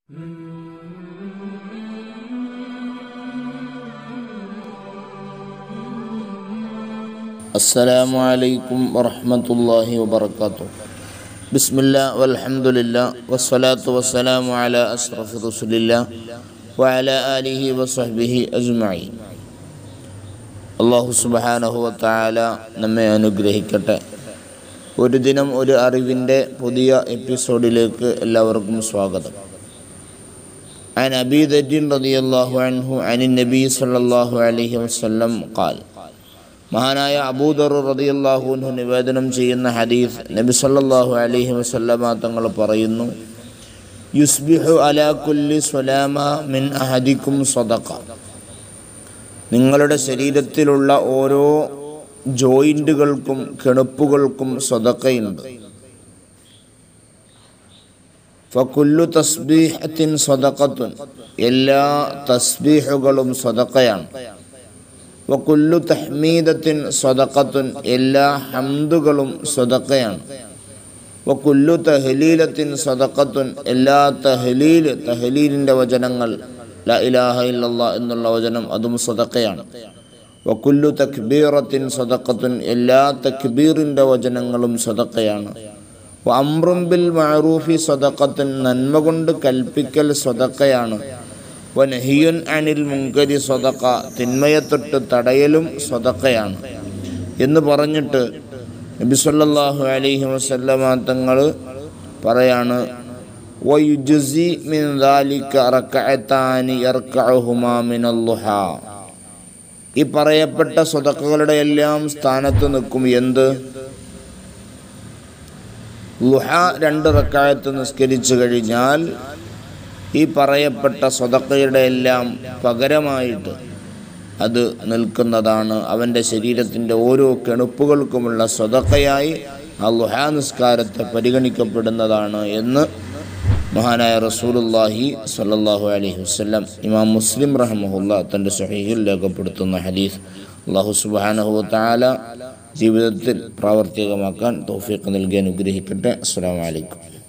السلام عليكم ورحمة الله وبركاته بسم الله والحمد لله والصلاة والسلام على أشرف رسول الله وعلى آله وصحبه أجمعين അള്ളാഹു സുബാനഹു വത്താല നമ്മെ അനുഗ്രഹിക്കട്ടെ ഒരു ദിനം ഒരു അറിവിൻ്റെ പുതിയ എപ്പിസോഡിലേക്ക് എല്ലാവർക്കും സ്വാഗതം عن أبي ذر رضي الله عنه عن النبي صلى الله عليه وسلم قال മഹാനായ അബൂദർ റളിയല്ലാഹു അൻഹു നിവേദനം ചെയ്യുന്ന ഹദീസ് നബി സല്ലല്ലാഹു അലൈഹി വസല്ലമ തങ്ങൾ പറയുന്നു യുസ്ബിഹു അലാ കുല്ലി സ്വലാമ മിൻ അഹദിക്കും സദഖ നിങ്ങളുടെ ശരീരത്തിലുള്ള ഓരോ ജോയിൻറ്റുകൾക്കും കെണുപ്പുകൾക്കും സ്വതക്കയുണ്ട് ഫക്കുല്ലു തസ്ബീഹത്തിൻ സ്വതക്കത്തുൻ എല്ലാ തസ്ബീഹുകളും സ്വതക്കയാണ് വക്കുല്ലു തഹ്മീദത്തിൻ സ്വതക്കത്തുൻ എല്ലാ ഹംദുകളും സ്വതക്കയാണ് വക്കുല്ലു തഹലീലത്തിൻ സ്വതക്കത്തുൻ എല്ലാ തഹലീൽ തഹലീലിൻ്റെ വചനങ്ങൾ ല ഇലാഹ ഇല്ലല്ലാ എന്നുള്ള വചനം അതും സ്വതക്കയാണ് വക്കുല്ലു തക്ബീറത്തിൻ സ്വതക്കത്തുൻ എല്ലാ തക്ബീറിൻ്റെ വചനങ്ങളും സ്വതക്കയാണ് അമ്രും ബിൽ മഅറൂഫി സ്വതക്കത്തുൻ നന്മ കൊണ്ട് കൽപ്പിക്കൽ സ്വതക്കയാണ് വനഹിയുൻ അനിൽ മുങ്കരി സ്വതക്ക തിന്മയെ തൊട്ട് തടയലും സ്വതക്കയാണ് എന്ന് പറഞ്ഞിട്ട് നബി സല്ലല്ലാഹു അലൈഹി വസല്ലമ തങ്ങൾ പറയാണ് വയുജ്സി മിൻ ദാലിക റക്അത്താനി യർകഉഹുമാ മിനൽ ളുഹാ ഈ പറയപ്പെട്ട സ്വതക്കകളുടെ എല്ലാം സ്ഥാനത്ത് നിൽക്കും എന്ത് ലുഹ രണ്ട് റക്കായത്ത് നിസ്കരിച്ചു കഴിഞ്ഞാൽ ഈ പറയപ്പെട്ട സ്വതക്കയുടെ എല്ലാം പകരമായിട്ട് അത് നിൽക്കുന്നതാണ് അവൻ്റെ ശരീരത്തിൻ്റെ ഓരോ കെണുപ്പുകൾക്കുമുള്ള സ്വതക്കയായി ആ ലുഹാ നിസ്കാരത്തെ പരിഗണിക്കപ്പെടുന്നതാണ് എന്ന് മഹാനായ റസൂലുല്ലാഹി സല്ലല്ലാഹു അലൈഹി വസല്ലം ഇമാം മുസ്ലിം റഹ്മഹുല്ല തൻ്റെ സഹീഹിൽ രേഖപ്പെടുത്തുന്ന ഹദീസ് അള്ളാഹു സുബ്ഹാനഹു തആല ജീവിതത്തിൽ പ്രാവർത്തികമാക്കാൻ തൗഫീഖ് നൽകി അനുഗ്രഹിക്കട്ടെ അസ്സലാമു അലൈക്കും